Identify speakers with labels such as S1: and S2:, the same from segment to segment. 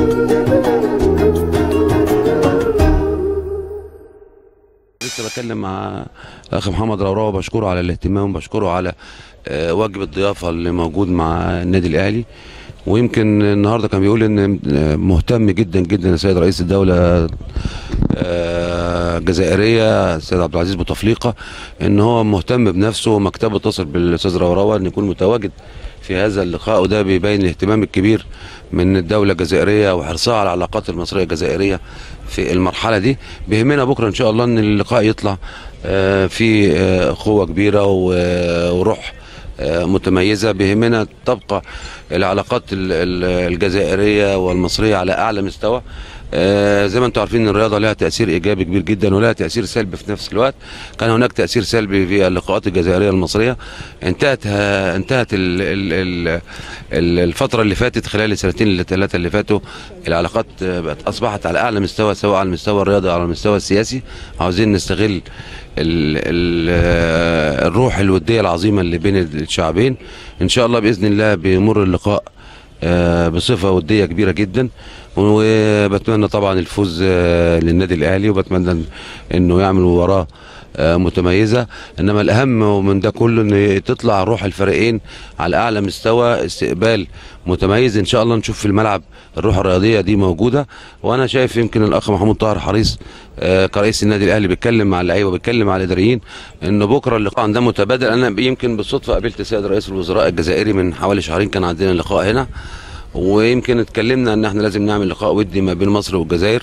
S1: لسه بكلم مع الاخ محمد روراوه بشكره على الاهتمام بشكره على آه، واجب الضيافه اللي موجود مع النادي الاهلي ويمكن النهارده كان بيقول ان آه، مهتم جدا جدا السيد رئيس الدوله آه، الجزائريه السيد عبد العزيز بوتفليقه ان هو مهتم بنفسه ومكتبه اتصل بالاستاذ روراوه ان يكون متواجد في هذا اللقاء وده بيبين الاهتمام الكبير من الدولة الجزائرية وحرصها على العلاقات المصرية الجزائرية في المرحلة دي بيهمنا بكرة إن شاء الله إن اللقاء يطلع آه، في آه، قوة كبيرة و- وروح آه، متميزة بيهمنا تبقى العلاقات ال- ال- الجزائرية والمصرية على أعلى مستوى آه، زي ما انتم عارفين ان الرياضه لها تاثير ايجابي كبير جدا ولها تاثير سلبي في نفس الوقت كان هناك تاثير سلبي في اللقاءات الجزائريه المصريه انتهت ها- انتهت ال ال ال ال- الفتره اللي فاتت خلال السنتين اللي ثلاثه اللي فاتوا العلاقات آه، بقت اصبحت على اعلى مستوى سواء على المستوى الرياضي او على المستوى السياسي عاوزين نستغل ال ال آه، الروح الوديه العظيمه اللي بين الشعبين ان شاء الله باذن الله بيمر اللقاء آه، بصفه وديه كبيره جدا وبتمنى طبعا الفوز آه، للنادي الاهلي وبتمنى إن- انه يعمل وراه آه، متميزه انما الاهم من ده كله ان تطلع روح الفريقين على اعلى مستوى استقبال متميز ان شاء الله نشوف في الملعب الروح الرياضيه دي موجوده وانا شايف يمكن الاخ محمود طاهر حريص آه، كرئيس النادي الاهلي بيتكلم مع اللعيبه وبيتكلم مع الاداريين ان بكره اللقاء ده متبادل انا يمكن بالصدفه قابلت السيد رئيس الوزراء الجزائري من حوالي شهرين كان عندنا لقاء هنا ويمكن اتكلمنا ان احنا لازم نعمل لقاء ودي ما بين مصر والجزائر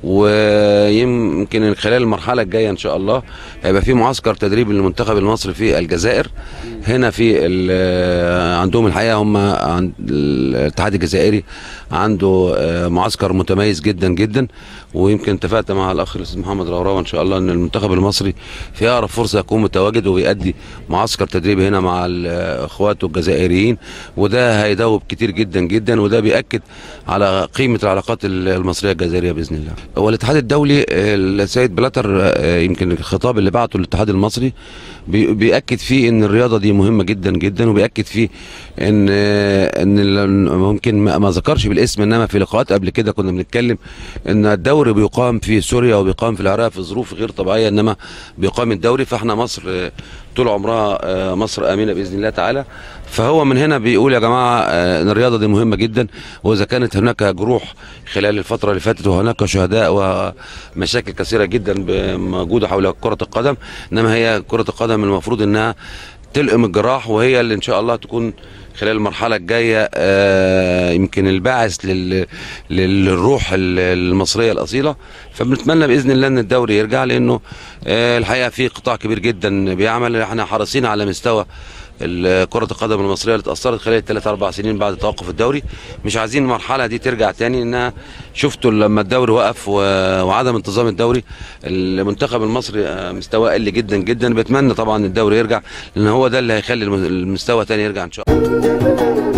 S1: ويمكن خلال المرحله الجايه ان شاء الله هيبقى في معسكر تدريبي للمنتخب المصري في الجزائر هنا في ال- عندهم الحقيقه هم عند الاتحاد الجزائري عنده آه، معسكر متميز جدا جدا ويمكن اتفقت مع الاخ الاستاذ محمد روراوه ان شاء الله ان المنتخب المصري في اقرب فرصه يكون متواجد وبيأدي معسكر تدريبي هنا مع ال- اخواته الجزائريين وده هيدوب كتير جدا جدا وده بيأكد على قيمه العلاقات ال- المصريه الجزائريه باذن الله. هو الاتحاد الدولي آه، السيد بلاتر آه، يمكن الخطاب اللي بعته للاتحاد المصري بي- بيأكد فيه ان الرياضه دي مهمه جدا جدا وبيأكد فيه ان آه، ان ال- ممكن ما ما ذكرش بالاسم انما في لقاءات قبل كده كنا بنتكلم ان الدوري بيقام في سوريا وبيقام في العراق في ظروف غير طبيعيه انما بيقام الدوري فاحنا مصر آه، طول عمرها آه، مصر امنه باذن الله تعالى فهو من هنا بيقول يا جماعه آه، ان الرياضه دي مهمه جدا واذا كانت هناك جروح خلال الفتره اللي فاتت وهناك شهداء ومشاكل كثيره جدا ب- موجوده حول كره القدم انما هي كره القدم المفروض انها تلقم الجراح وهي اللي ان شاء الله تكون خلال المرحلة الجاية آه، يمكن الباعث لل- للروح ال- المصرية الأصيلة فبنتمنى بإذن الله أن الدوري يرجع لأنه آه، الحقيقة في قطاع كبير جدا بيعمل احنا حريصين على مستوى ال- كرة القدم المصرية اللي اتأثرت خلال الثلاث أربع سنين بعد توقف الدوري مش عايزين المرحلة دي ترجع تاني إنها شفتوا لما الدوري وقف و- وعدم انتظام الدوري المنتخب المصري آه، مستواه قل جدا جدا بتمنى طبعا الدوري يرجع لأن هو ده اللي هيخلي الم- المستوى تاني يرجع إن شاء الله